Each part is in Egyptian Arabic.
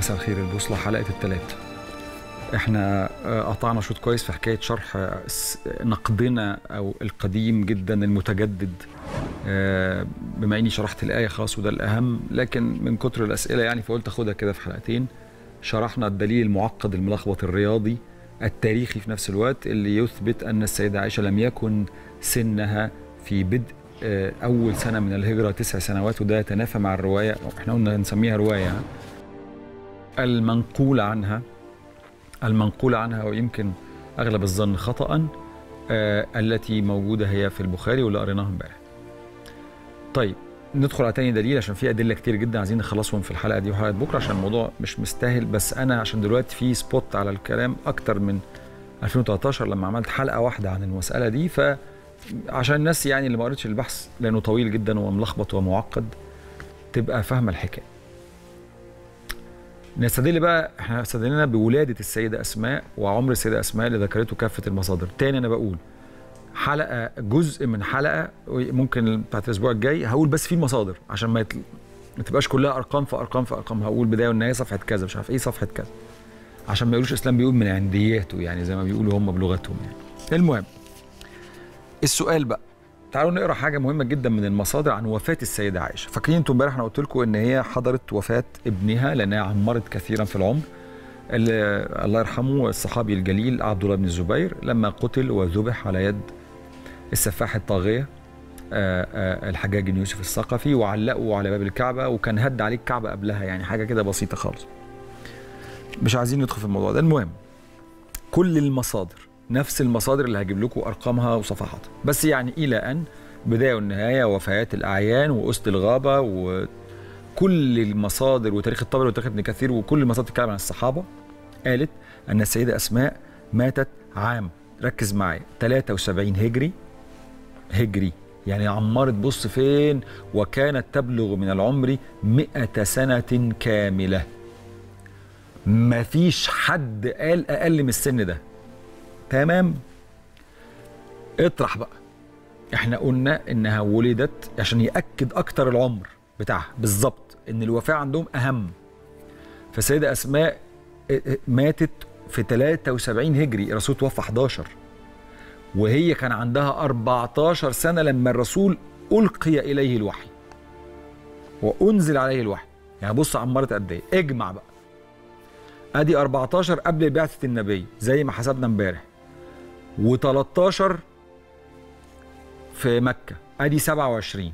مساء الخير البوصلة حلقة الثلاث احنا آه، قطعنا شوط كويس في حكاية شرح آه، س- نقدنا او القديم جدا المتجدد آه، بما اني شرحت الآية خلاص وده الأهم لكن من كتر الأسئلة يعني فقلت أخدها كده في حلقتين شرحنا الدليل المعقد الملخبط الرياضي التاريخي في نفس الوقت اللي يثبت أن السيدة عائشة لم يكن سنها في بدء آه، أول سنة من الهجرة تسع سنوات وده يتنافى مع الرواية احنا قلنا نسميها رواية ها؟ المنقول عنها المنقول عنها ويمكن اغلب الظن خطا آه التي موجوده هي في البخاري واللي قريناها امبارح. طيب ندخل على تاني دليل عشان في ادله كتير جدا عايزين نخلصهم في الحلقه دي وحلقه بكره عشان الموضوع مش مستاهل بس انا عشان دلوقتي في سبوت على الكلام اكتر من 2013 لما عملت حلقه واحده عن المساله دي فعشان الناس يعني اللي ما قريتش البحث لانه طويل جدا وملخبط ومعقد تبقى فاهمه الحكايه. نستدل بقى احنا استدلنا بولاده السيده اسماء وعمر السيده اسماء اللي ذكرته كافه المصادر تاني انا بقول حلقه جزء من حلقه ممكن بتاعت الاسبوع الجاي هقول بس في المصادر عشان ما, يتل... ما تبقاش كلها ارقام في ارقام في ارقام هقول بدايه والنهايه صفحه كذا مش عارف ايه صفحه كذا عشان ما يقولوش اسلام بيقول من عندياته يعني زي ما بيقولوا هم بلغتهم يعني المهم السؤال بقى تعالوا نقرا حاجه مهمه جدا من المصادر عن وفاه السيده عائشه فاكرين انتم امبارح انا قلت لكم ان هي حضرت وفاه ابنها لانها عمرت كثيرا في العمر اللي الله يرحمه الصحابي الجليل عبد الله بن الزبير لما قتل وذبح على يد السفاح الطاغيه آه، آه، الحجاج بن يوسف الثقفي وعلقوا على باب الكعبه وكان هد عليه الكعبه قبلها يعني حاجه كده بسيطه خالص مش عايزين ندخل في الموضوع ده المهم كل المصادر نفس المصادر اللي هجيب لكم ارقامها وصفحاتها بس يعني الى ان بدايه والنهايه وفيات الاعيان واسد الغابه وكل المصادر وتاريخ الطبري وتاريخ ابن كثير وكل المصادر بتتكلم عن الصحابه قالت ان السيده اسماء ماتت عام ركز معايا 73 هجري هجري يعني عمرت بص فين وكانت تبلغ من العمر مئة سنة كاملة مفيش حد قال أقل من السن ده تمام اطرح بقى احنا قلنا انها ولدت عشان ياكد اكتر العمر بتاعها بالظبط ان الوفاه عندهم اهم فسيدة اسماء اه، اه، ماتت في 73 هجري الرسول توفى 11 وهي كان عندها 14 سنه لما الرسول القي اليه الوحي وانزل عليه الوحي يعني بص عمرت قد ايه اجمع بقى ادي 14 قبل بعثه النبي زي ما حسبنا امبارح و13 في مكة ادي 27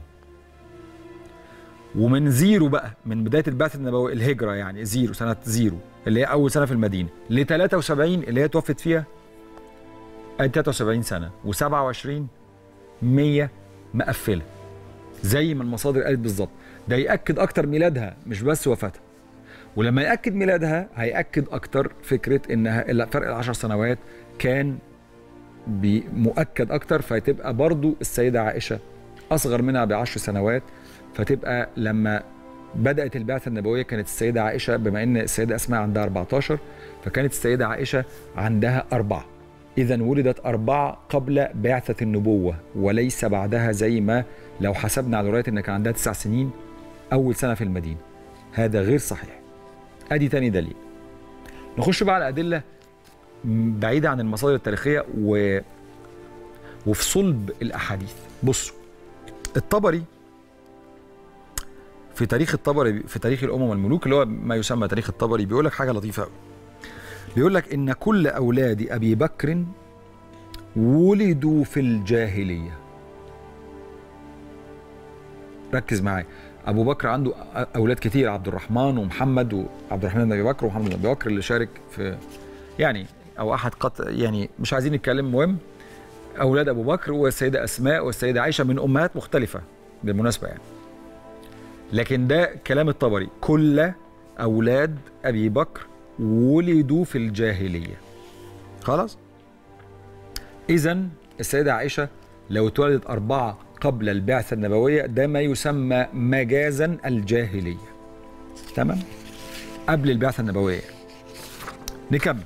ومن زيرو بقى من بداية البعثة النبوية الهجرة يعني زيرو سنة زيرو اللي هي أول سنة في المدينة ل 73 اللي هي توفت فيها ادي 73 سنة و27 100 مقفلة زي ما المصادر قالت بالظبط ده يأكد أكتر ميلادها مش بس وفاتها ولما يأكد ميلادها هيأكد أكتر فكرة إنها لا، فرق العشر سنوات كان بي- مؤكد اكتر فتبقى برضو السيده عائشه اصغر منها بعشر سنوات فتبقى لما بدات البعثه النبويه كانت السيده عائشه بما ان السيده اسماء عندها 14 فكانت السيده عائشه عندها اربعه اذا ولدت اربعه قبل بعثه النبوه وليس بعدها زي ما لو حسبنا على روايه ان كان عندها تسع سنين اول سنه في المدينه هذا غير صحيح ادي تاني دليل نخش بقى على ادله بعيدة عن المصادر التاريخية و... وفي صلب الأحاديث بصوا الطبري في تاريخ الطبري في تاريخ الأمم والملوك اللي هو ما يسمى تاريخ الطبري بيقول لك حاجة لطيفة قوي بيقول لك إن كل أولاد أبي بكر ولدوا في الجاهلية ركز معايا أبو بكر عنده أولاد كتير عبد الرحمن ومحمد وعبد الرحمن بن أبي بكر ومحمد بن أبي بكر اللي شارك في يعني او احد قط يعني مش عايزين نتكلم مهم اولاد ابو بكر والسيده اسماء والسيده عائشه من امهات مختلفه بالمناسبه يعني لكن ده كلام الطبري كل اولاد ابي بكر ولدوا في الجاهليه خلاص اذا السيده عائشه لو اتولدت اربعه قبل البعثه النبويه ده ما يسمى مجازا الجاهليه تمام قبل البعثه النبويه نكمل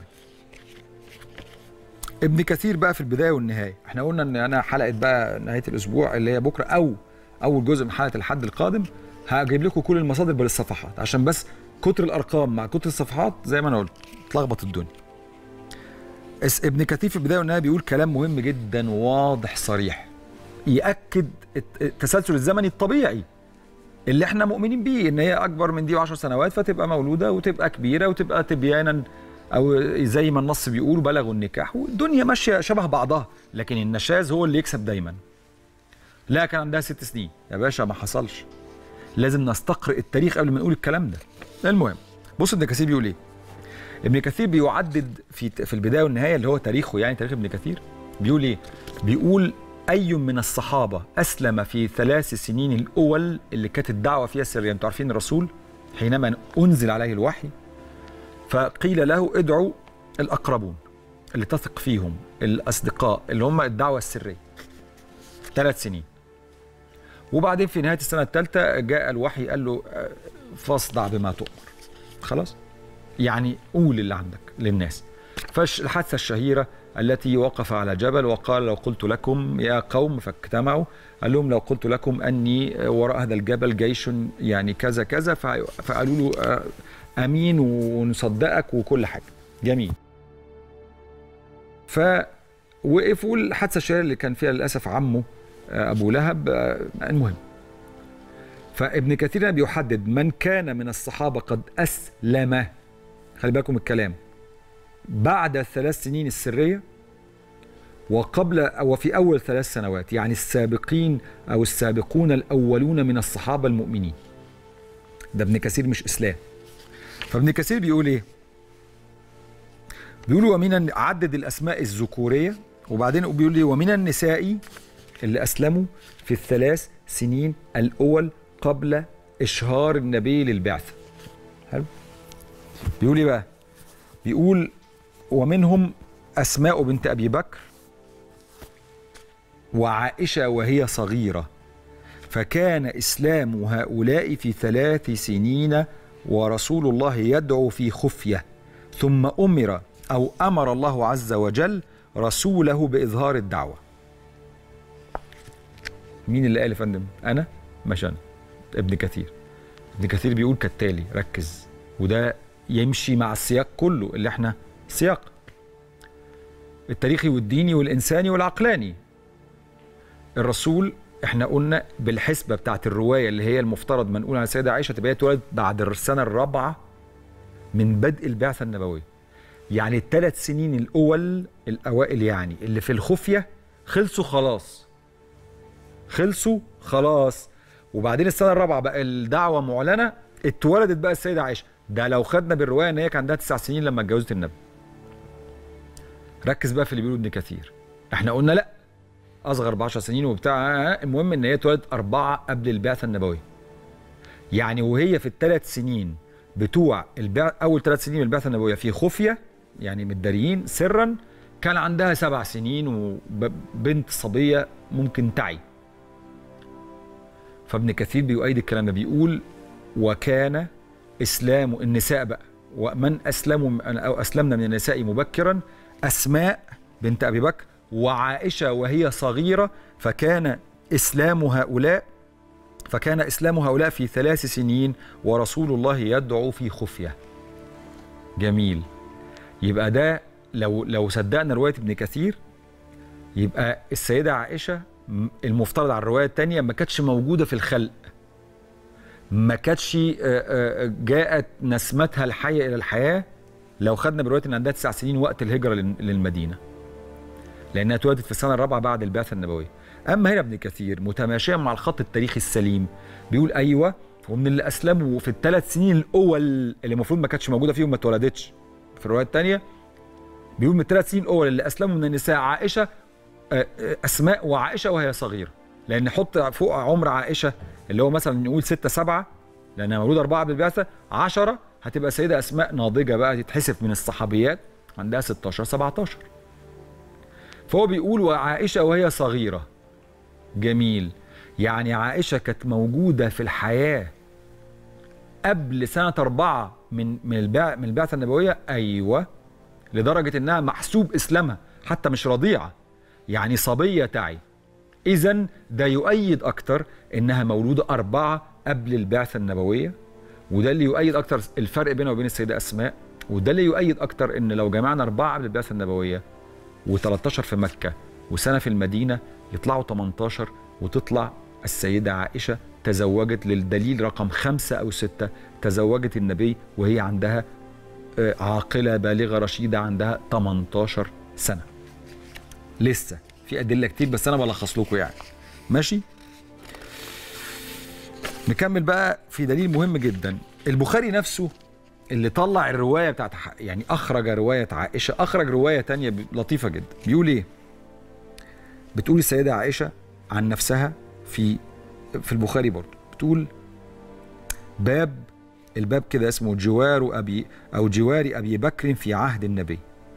ابن كثير بقى في البدايه والنهايه احنا قلنا ان انا حلقه بقى نهايه الاسبوع اللي هي بكره او اول جزء من حلقه الحد القادم هجيب لكم كل المصادر بالصفحات عشان بس كتر الارقام مع كتر الصفحات زي ما انا قلت تلخبط الدنيا اس- ابن كثير في البدايه والنهايه بيقول كلام مهم جدا واضح صريح ياكد الت- التسلسل الزمني الطبيعي اللي احنا مؤمنين بيه ان هي اكبر من دي بعشر سنوات فتبقى مولوده وتبقى كبيره وتبقى تبيانا او زي ما النص بيقول بلغوا النكاح والدنيا ماشيه شبه بعضها لكن النشاز هو اللي يكسب دايما لا كان عندها ست سنين يا باشا ما حصلش لازم نستقرئ التاريخ قبل ما نقول الكلام ده المهم بص ابن كثير بيقول ايه ابن كثير بيعدد في في البدايه والنهايه اللي هو تاريخه يعني تاريخ ابن كثير بيقول ايه بيقول اي من الصحابه اسلم في ثلاث سنين الاول اللي كانت الدعوه فيها سريه انتوا عارفين الرسول حينما انزل عليه الوحي فقيل له ادعوا الاقربون اللي تثق فيهم الاصدقاء اللي هم الدعوه السريه ثلاث سنين وبعدين في نهايه السنه الثالثه جاء الوحي قال له آه، فاصدع بما تؤمر خلاص يعني قول اللي عندك للناس فالحادثه الشهيره التي وقف على جبل وقال لو قلت لكم يا قوم فاجتمعوا قال لهم لو قلت لكم اني وراء هذا الجبل جيش يعني كذا كذا فع- فقالوا له آه، امين ونصدقك وكل حاجه جميل فوقفوا الحادثه الشهيره اللي كان فيها للاسف عمه آه، ابو لهب آه، المهم فابن كثير بيحدد من كان من الصحابه قد اسلم خلي بالكم الكلام بعد الثلاث سنين السريه وقبل وفي اول ثلاث سنوات يعني السابقين او السابقون الاولون من الصحابه المؤمنين ده ابن كثير مش اسلام فابن كثير بيقول ايه بيقول ومن عدد الاسماء الذكوريه وبعدين بيقول لي ومن النساء اللي اسلموا في الثلاث سنين الاول قبل اشهار النبي للبعثه حلو بيقول ايه بقى بيقول ومنهم اسماء بنت ابي بكر وعائشه وهي صغيره فكان اسلام هؤلاء في ثلاث سنين ورسول الله يدعو في خفيه ثم امر او امر الله عز وجل رسوله باظهار الدعوه مين اللي قال يا فندم انا مش انا ابن كثير ابن كثير بيقول كالتالي ركز وده يمشي مع السياق كله اللي احنا سياق التاريخي والديني والانساني والعقلاني الرسول احنا قلنا بالحسبه بتاعت الروايه اللي هي المفترض منقول عن السيده عائشه تبقى هي اتولدت بعد السنه الرابعه من بدء البعثه النبويه يعني الثلاث سنين الاول الاوائل يعني اللي في الخفيه خلصوا خلاص خلصوا خلاص وبعدين السنه الرابعه بقى الدعوه معلنه اتولدت بقى السيده عائشه ده لو خدنا بالروايه ان هي كان عندها تسع سنين لما اتجوزت النبي ركز بقى في اللي بيقوله ابن كثير احنا قلنا لا اصغر ب 10 سنين وبتاع المهم ان هي اتولدت اربعه قبل البعثه النبويه يعني وهي في الثلاث سنين بتوع البع... اول ثلاث سنين من البعثه النبويه في خفيه يعني متداريين سرا كان عندها سبع سنين وبنت صبيه ممكن تعي فابن كثير بيؤيد الكلام ده بيقول وكان اسلام النساء بقى ومن اسلموا او اسلمنا من النساء مبكرا اسماء بنت ابي بكر وعائشه وهي صغيره فكان اسلام هؤلاء فكان اسلام هؤلاء في ثلاث سنين ورسول الله يدعو في خفيه. جميل. يبقى ده لو لو صدقنا روايه ابن كثير يبقى السيده عائشه المفترض على الروايه الثانيه ما كانتش موجوده في الخلق. ما كانتش جاءت نسمتها الحيه الى الحياه لو خدنا بروايه ان عندها تسع سنين وقت الهجره للمدينه. لانها اتولدت في السنه الرابعه بعد البعثه النبويه. اما هنا ابن كثير متماشيا مع الخط التاريخي السليم بيقول ايوه ومن اللي اسلموا في الثلاث سنين الاول اللي المفروض ما كانتش موجوده فيهم ما اتولدتش في الروايه الثانيه بيقول من الثلاث سنين الاول اللي اسلموا من النساء عائشه اسماء وعائشه وهي صغيره لان حط فوق عمر عائشه اللي هو مثلا نقول ستة سبعة لانها مولوده اربعه بالبعثه 10 هتبقى سيده اسماء ناضجه بقى تتحسب من الصحابيات عندها 16 17 فهو بيقول وعائشه وهي صغيره جميل يعني عائشه كانت موجوده في الحياه قبل سنه أربعة من من البع من البعثه النبويه ايوه لدرجه انها محسوب اسلامها حتى مش رضيعه يعني صبيه تعي اذا ده يؤيد اكتر انها مولوده اربعه قبل البعثه النبويه وده اللي يؤيد اكتر الفرق بينه وبين السيده اسماء وده اللي يؤيد اكتر ان لو جمعنا اربعه قبل البعثه النبويه و13 في مكه وسنه في المدينه يطلعوا 18 وتطلع السيده عائشه تزوجت للدليل رقم خمسة أو ستة تزوجت النبي وهي عندها آه، عاقلة بالغة رشيدة عندها 18 سنة لسه في أدلة كتير بس أنا بلخص لكم يعني ماشي نكمل بقى في دليل مهم جدا البخاري نفسه اللي طلع الرواية بتاعت ح- يعني أخرج رواية عائشة أخرج رواية تانية ب- لطيفة جدا بيقول إيه بتقول السيدة عائشة عن نفسها في في البخاري برضه بتقول باب الباب كده اسمه جوار أبي أو جوار أبي بكر في عهد النبي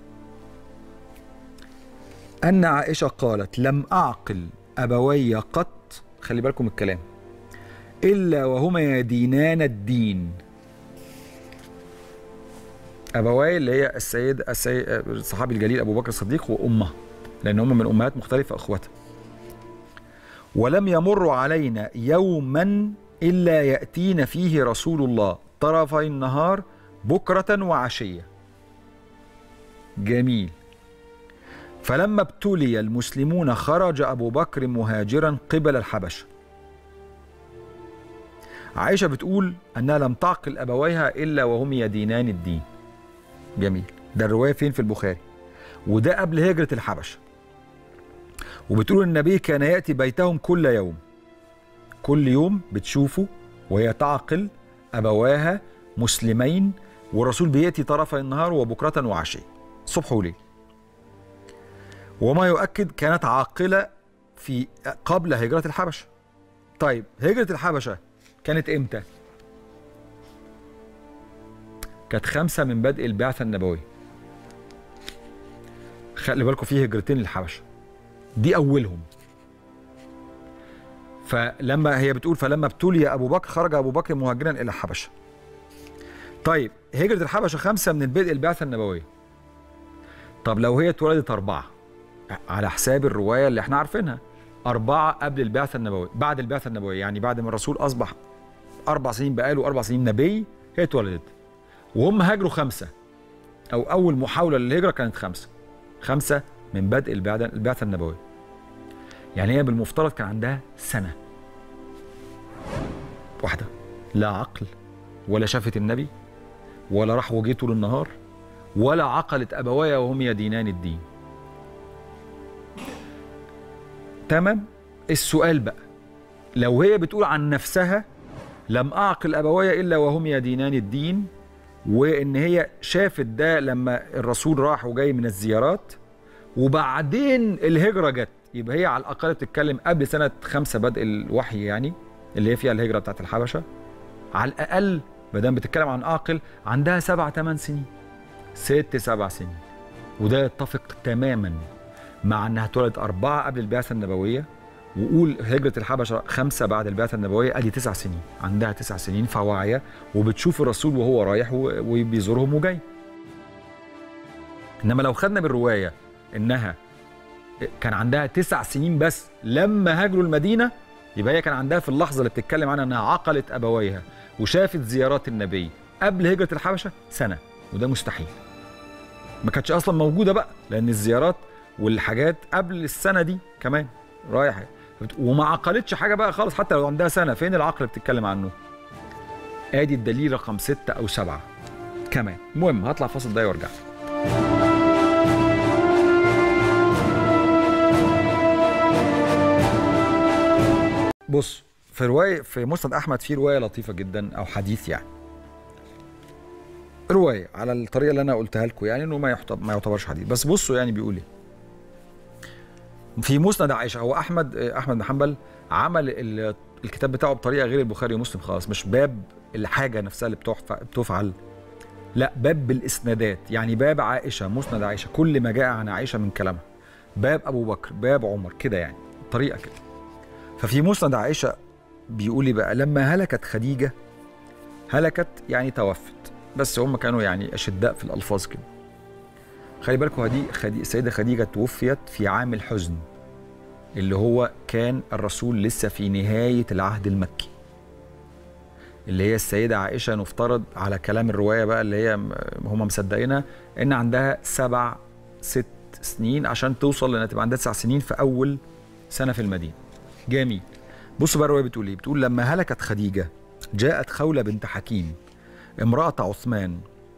أن عائشة قالت لم أعقل أبوي قط خلي بالكم الكلام إلا وهما يدينان الدين أبواي اللي هي السيد, السيد الصحابي الجليل أبو بكر الصديق وأمه لأن هم من أمهات مختلفة أخواتها ولم يمر علينا يوما إلا يأتينا فيه رسول الله طرفي النهار بكرة وعشية جميل فلما ابتلي المسلمون خرج أبو بكر مهاجرا قبل الحبشة عائشة بتقول أنها لم تعقل أبويها إلا وهم يدينان الدين جميل ده الرواية فين في البخاري وده قبل هجرة الحبشة وبتقول النبي كان يأتي بيتهم كل يوم كل يوم بتشوفه وهي تعقل أبواها مسلمين والرسول بيأتي طرفي النهار وبكرة وعشية صبح وليل وما يؤكد كانت عاقلة في قبل هجرة الحبشة طيب هجرة الحبشة كانت امتى؟ كانت خمسة من بدء البعثة النبوية خلي بالكم في هجرتين للحبشة دي أولهم فلما هي بتقول فلما ابتلي أبو بكر خرج أبو بكر مهاجرا إلى الحبشة طيب هجرة الحبشة خمسة من بدء البعثة النبوية طب لو هي اتولدت أربعة على حساب الرواية اللي احنا عارفينها أربعة قبل البعثة النبوية بعد البعثة النبوية يعني بعد ما الرسول أصبح أربع سنين بقاله أربع سنين نبي هي اتولدت وهم هاجروا خمسة أو أول محاولة للهجرة كانت خمسة خمسة من بدء البعثة البعثة النبوية يعني هي بالمفترض كان عندها سنة واحدة لا عقل ولا شافت النبي ولا راح وجه طول النهار ولا عقلت أبوايا وهم يدينان الدين تمام السؤال بقى لو هي بتقول عن نفسها لم أعقل أبوايا إلا وهم يدينان الدين وإن هي شافت ده لما الرسول راح وجاي من الزيارات وبعدين الهجرة جت يبقى هي على الأقل بتتكلم قبل سنة خمسة بدء الوحي يعني اللي هي فيها الهجرة بتاعت الحبشة على الأقل ما دام بتتكلم عن عاقل عندها سبع ثمان سنين ست سبع سنين وده يتفق تماما مع انها اتولدت اربعه قبل البعثه النبويه وقول هجره الحبشه خمسه بعد البعثه النبويه ادي تسع سنين عندها تسع سنين فواعيه وبتشوف الرسول وهو رايح و- وبيزورهم وجاي انما لو خدنا بالروايه انها كان عندها تسع سنين بس لما هاجروا المدينه يبقى هي كان عندها في اللحظه اللي بتتكلم عنها انها عقلت ابويها وشافت زيارات النبي قبل هجره الحبشه سنه وده مستحيل ما كانتش اصلا موجوده بقى لان الزيارات والحاجات قبل السنه دي كمان رايحه وما عقلتش حاجه بقى خالص حتى لو عندها سنه فين العقل اللي بتتكلم عنه ادي الدليل رقم ستة او سبعة كمان المهم هطلع فاصل ده وارجع بص في روايه في مسند احمد في روايه لطيفه جدا او حديث يعني روايه على الطريقه اللي انا قلتها لكم يعني انه ما يعتبر ما يعتبرش حديث بس بصوا يعني بيقول ايه في مسند عائشه هو احمد احمد بن حنبل عمل ال- الكتاب بتاعه بطريقه غير البخاري ومسلم خالص مش باب الحاجه نفسها اللي بتحف- بتفعل لا باب بالاسنادات يعني باب عائشه مسند عائشه كل ما جاء عن عائشه من كلامها باب ابو بكر باب عمر كده يعني طريقه كده ففي مسند عائشه بيقول لي بقى لما هلكت خديجه هلكت يعني توفت بس هم كانوا يعني اشداء في الالفاظ كده خلي بالكم هدي خدي السيده خديجه توفيت في عام الحزن اللي هو كان الرسول لسه في نهايه العهد المكي اللي هي السيده عائشه نفترض على كلام الروايه بقى اللي هي هم مصدقينها ان عندها سبع ست سنين عشان توصل لانها تبقى عندها تسع سنين في اول سنه في المدينه جميل بصوا بقى الروايه بتقول ايه بتقول لما هلكت خديجه جاءت خوله بنت حكيم امراه عثمان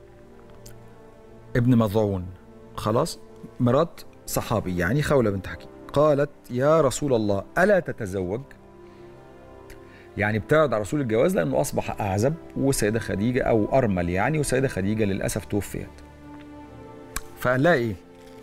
ابن مظعون خلاص مرات صحابي يعني خوله بنت حكيم قالت يا رسول الله الا تتزوج يعني بتعرض على رسول الجواز لانه اصبح اعزب والسيده خديجه او ارمل يعني والسيده خديجه للاسف توفيت فقال لها ايه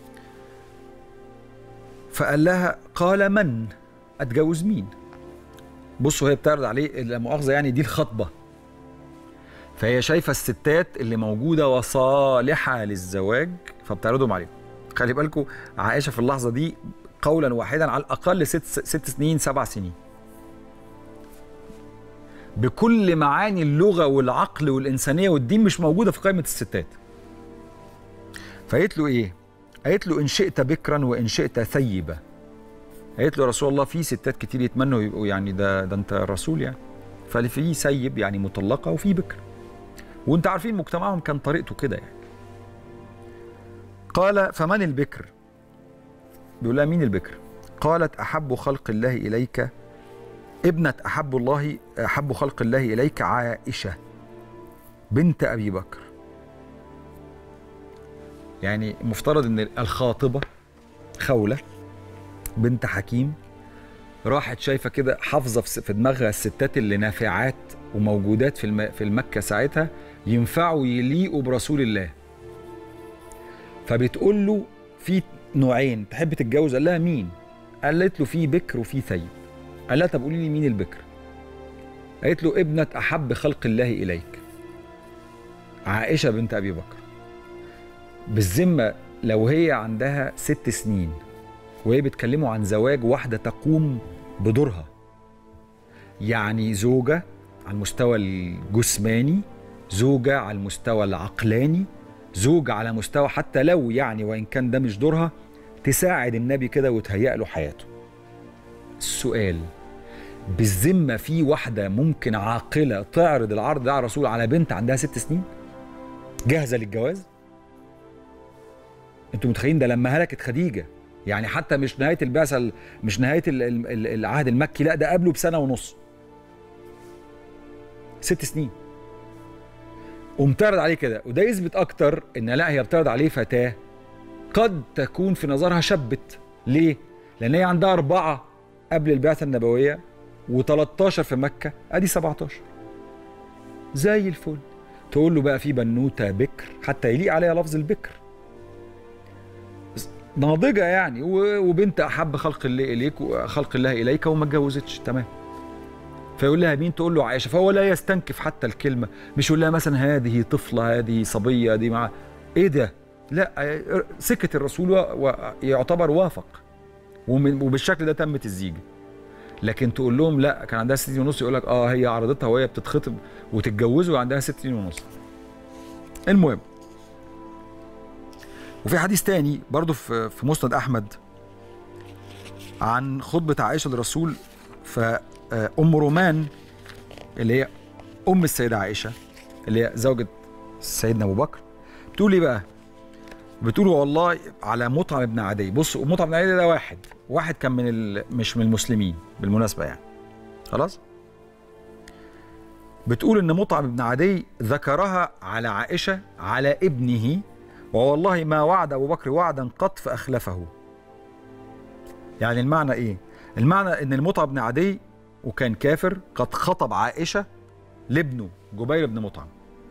فقال لها قال من اتجوز مين بصوا هي بتعرض عليه لا مؤاخذه يعني دي الخطبه فهي شايفه الستات اللي موجوده وصالحه للزواج فبتعرضهم عليه خلي بالكم عائشه في اللحظه دي قولا واحدا على الاقل ست ست سنين سبع سنين بكل معاني اللغه والعقل والانسانيه والدين مش موجوده في قائمه الستات فقالت له ايه قالت له ان شئت بكرا وان شئت ثيبا قالت له يا رسول الله في ستات كتير يتمنوا يبقوا يعني ده ده انت الرسول يعني ففي سيب يعني مطلقه وفي بكر وانت عارفين مجتمعهم كان طريقته كده يعني قال فمن البكر بيقول لها مين البكر قالت احب خلق الله اليك ابنة احب الله احب خلق الله اليك عائشه بنت ابي بكر يعني مفترض ان الخاطبه خوله بنت حكيم راحت شايفه كده حافظه في دماغها الستات اللي نافعات وموجودات في الم... في المكه ساعتها ينفعوا يليقوا برسول الله فبتقول له في نوعين تحب تتجوز قال لها مين قالت له في بكر وفي ثيب قال لها طب قولي لي مين البكر قالت له ابنة أحب خلق الله إليك عائشة بنت أبي بكر بالذمة لو هي عندها ست سنين وهي بتكلمه عن زواج واحدة تقوم بدورها يعني زوجة على المستوى الجسماني زوجة على المستوى العقلاني زوجة على مستوى حتى لو يعني وإن كان ده مش دورها تساعد النبي كده وتهيأ له حياته السؤال بالذمة في واحدة ممكن عاقلة تعرض العرض ده على الرسول على بنت عندها ست سنين جاهزة للجواز انتوا متخيلين ده لما هلكت خديجة يعني حتى مش نهاية البعثة مش نهاية العهد المكي لا ده قبله بسنة ونص ست سنين ومتعرض عليه كده وده يثبت اكتر ان لا هي بتعرض عليه فتاه قد تكون في نظرها شبت ليه؟ لان هي عندها اربعه قبل البعثه النبويه و13 في مكه ادي 17 زي الفل تقول له بقى في بنوته بكر حتى يليق عليها لفظ البكر ناضجه يعني وبنت احب خلق الله اليك خلق الله اليك وما اتجوزتش تمام فيقول لها مين تقول له عائشه فهو لا يستنكف حتى الكلمه مش يقول لها مثلا هذه طفله هذه صبيه دي مع ايه ده لا سكت الرسول ويعتبر وافق وبالشكل ده تمت الزيجه لكن تقول لهم لا كان عندها ست سنين ونص يقول لك اه هي عرضتها وهي بتتخطب وتتجوزوا وعندها ست سنين ونص المهم وفي حديث تاني برضو في في مسند احمد عن خطبه عائشه للرسول فام رومان اللي هي ام السيده عائشه اللي هي زوجة سيدنا ابو بكر بتقول ايه بقى؟ بتقول والله على مطعم بن عدي بص مطعم بن عدي ده واحد واحد كان من ال... مش من المسلمين بالمناسبه يعني خلاص بتقول ان مطعم بن عدي ذكرها على عائشه على ابنه ووالله ما وعد ابو بكر وعدا قط فاخلفه يعني المعنى ايه المعنى ان المطعم بن عدي وكان كافر قد خطب عائشه لابنه جبير بن مطعم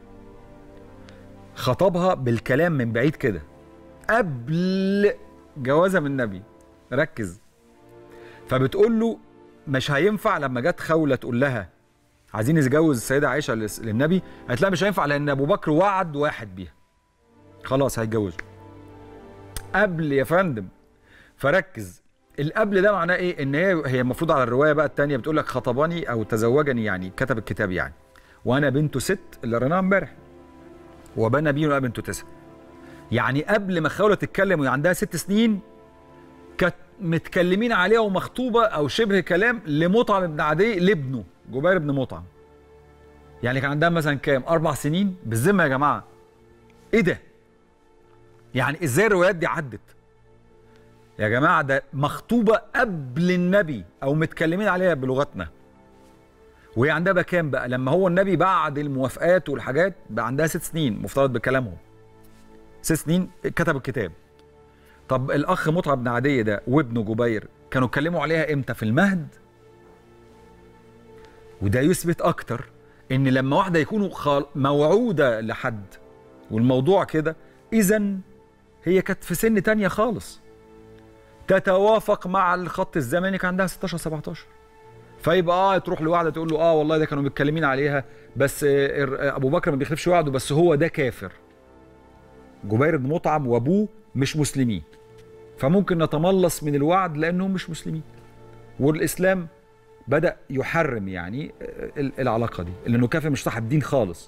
خطبها بالكلام من بعيد كده قبل جوازها من النبي ركز فبتقول له مش هينفع لما جت خوله تقول لها عايزين نتجوز السيده عائشه للنبي قالت لها مش هينفع لان ابو بكر وعد واحد بيها خلاص هيتجوزوا قبل يا فندم فركز القبل ده معناه ايه ان هي هي المفروض على الروايه بقى الثانيه بتقول لك خطبني او تزوجني يعني كتب الكتاب يعني وانا بنت ست اللي قريناها امبارح وبنى بيه بنته تسع يعني قبل ما خوله تتكلم وهي عندها ست سنين كانت متكلمين عليها ومخطوبه او شبه كلام لمطعم بن عدي لابنه جبير بن مطعم يعني كان عندها مثلا كام اربع سنين بالذمه يا جماعه ايه ده يعني ازاي الروايات دي عدت يا جماعه ده مخطوبه قبل النبي او متكلمين عليها بلغتنا وهي عندها بقى كام بقى لما هو النبي بعد الموافقات والحاجات بقى عندها ست سنين مفترض بكلامهم ست سنين كتب الكتاب طب الاخ مطعم بن عدي ده وابنه جبير كانوا اتكلموا عليها امتى في المهد وده يثبت اكتر ان لما واحده يكونوا خال- موعوده لحد والموضوع كده اذا هي كانت في سن تانية خالص تتوافق مع الخط الزمني كان عندها 16 17 فيبقى اه تروح لواحده تقول له اه والله ده كانوا متكلمين عليها بس آه، آه، ابو بكر ما بيخلفش وعده بس هو ده كافر جبير بن مطعم وابوه مش مسلمين فممكن نتملص من الوعد لانهم مش مسلمين والاسلام بدا يحرم يعني ال- العلاقه دي لانه كافر مش صاحب دين خالص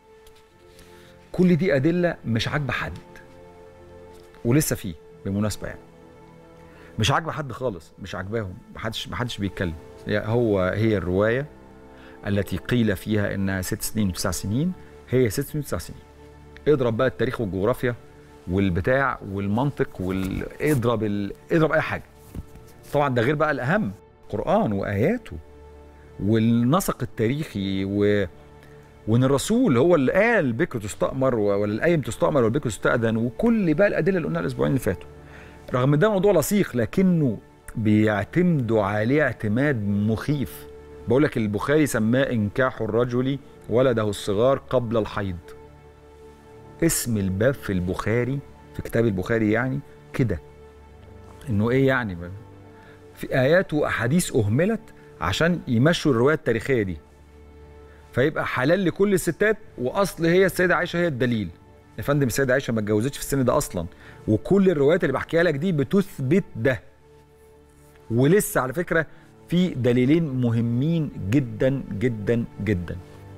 كل دي ادله مش عاجبه حد ولسه فيه بالمناسبه يعني مش عاجبه حد خالص مش عاجباهم محدش محدش بيتكلم هي- هو هي الروايه التي قيل فيها انها ست سنين وتسع سنين هي ست سنين وتسع سنين اضرب بقى التاريخ والجغرافيا والبتاع والمنطق واضرب ال... اضرب اي حاجه طبعا ده غير بقى الاهم قران واياته والنسق التاريخي و... وان الرسول هو اللي قال البكر تستأمر و- ولا الايم تستأمر والبكر تستأذن وكل بقى الادله اللي قلناها الاسبوعين اللي فاتوا رغم ان ده موضوع لصيق لكنه بيعتمدوا عليه اعتماد مخيف بقول لك البخاري سماه انكاح الرجل ولده الصغار قبل الحيض اسم الباب في البخاري في كتاب البخاري يعني كده انه ايه يعني بقى؟ في ايات واحاديث اهملت عشان يمشوا الروايه التاريخيه دي فيبقى حلال لكل الستات واصل هي السيده عائشه هي الدليل يا فندم السيده عائشه ما اتجوزتش في السن ده اصلا وكل الروايات اللي بحكيها لك دي بتثبت ده ولسه على فكره في دليلين مهمين جدا جدا جدا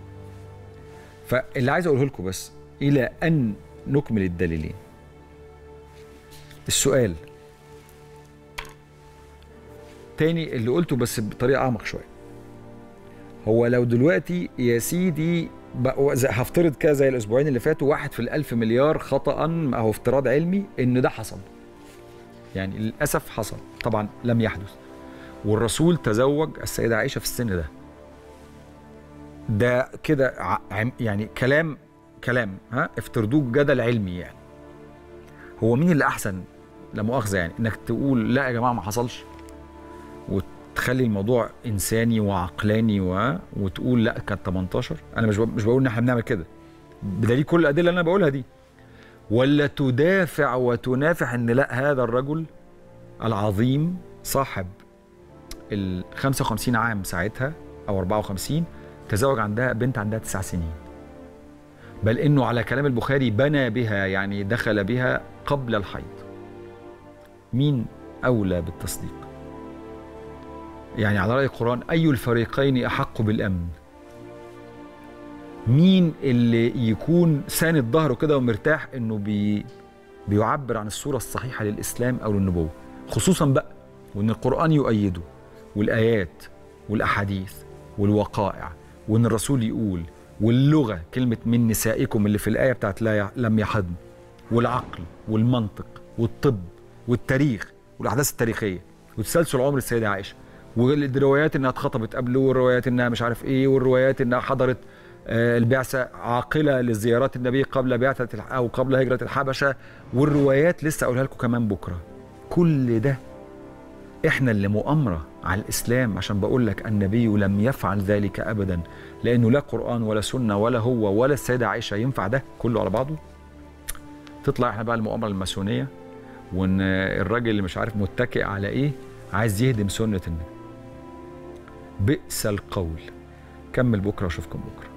فاللي عايز اقوله لكم بس الى ان نكمل الدليلين السؤال تاني اللي قلته بس بطريقه اعمق شويه هو لو دلوقتي يا سيدي بقى زي- هفترض كده زي الاسبوعين اللي فاتوا واحد في الالف مليار خطا اهو افتراض علمي ان ده حصل يعني للاسف حصل طبعا لم يحدث والرسول تزوج السيده عائشه في السن ده ده كده ع- عم- يعني كلام كلام ها افترضوه جدل علمي يعني هو مين اللي احسن لا مؤاخذه يعني انك تقول لا يا جماعه ما حصلش وتخلي الموضوع انساني وعقلاني و... وتقول لا كانت 18 انا مش ب... مش بقول ان احنا بنعمل كده بدليل كل الادله اللي انا بقولها دي ولا تدافع وتنافح ان لا هذا الرجل العظيم صاحب ال 55 عام ساعتها او 54 تزوج عندها بنت عندها تسع سنين بل انه على كلام البخاري بنى بها يعني دخل بها قبل الحيض مين اولى بالتصديق يعني على راي القران اي الفريقين احق بالامن مين اللي يكون ساند ظهره كده ومرتاح انه بي بيعبر عن الصوره الصحيحه للاسلام او للنبوه خصوصا بقى وان القران يؤيده والايات والاحاديث والوقائع وان الرسول يقول واللغه كلمه من نسائكم اللي في الايه بتاعت لا ي- لم يحضن والعقل والمنطق والطب والتاريخ والاحداث التاريخيه وتسلسل عمر السيده عائشه والروايات انها اتخطبت قبله والروايات انها مش عارف ايه والروايات انها حضرت آه، البعثه عاقله لزيارات النبي قبل بعثه الح- او قبل هجره الحبشه والروايات لسه اقولها لكم كمان بكره كل ده احنا اللي مؤامره على الاسلام عشان بقول لك النبي لم يفعل ذلك ابدا لانه لا قران ولا سنه ولا هو ولا السيده عائشه ينفع ده كله على بعضه تطلع احنا بقى المؤامره الماسونيه وان الراجل اللي مش عارف متكئ على ايه عايز يهدم سنه النبي بئس القول كمل بكره واشوفكم بكره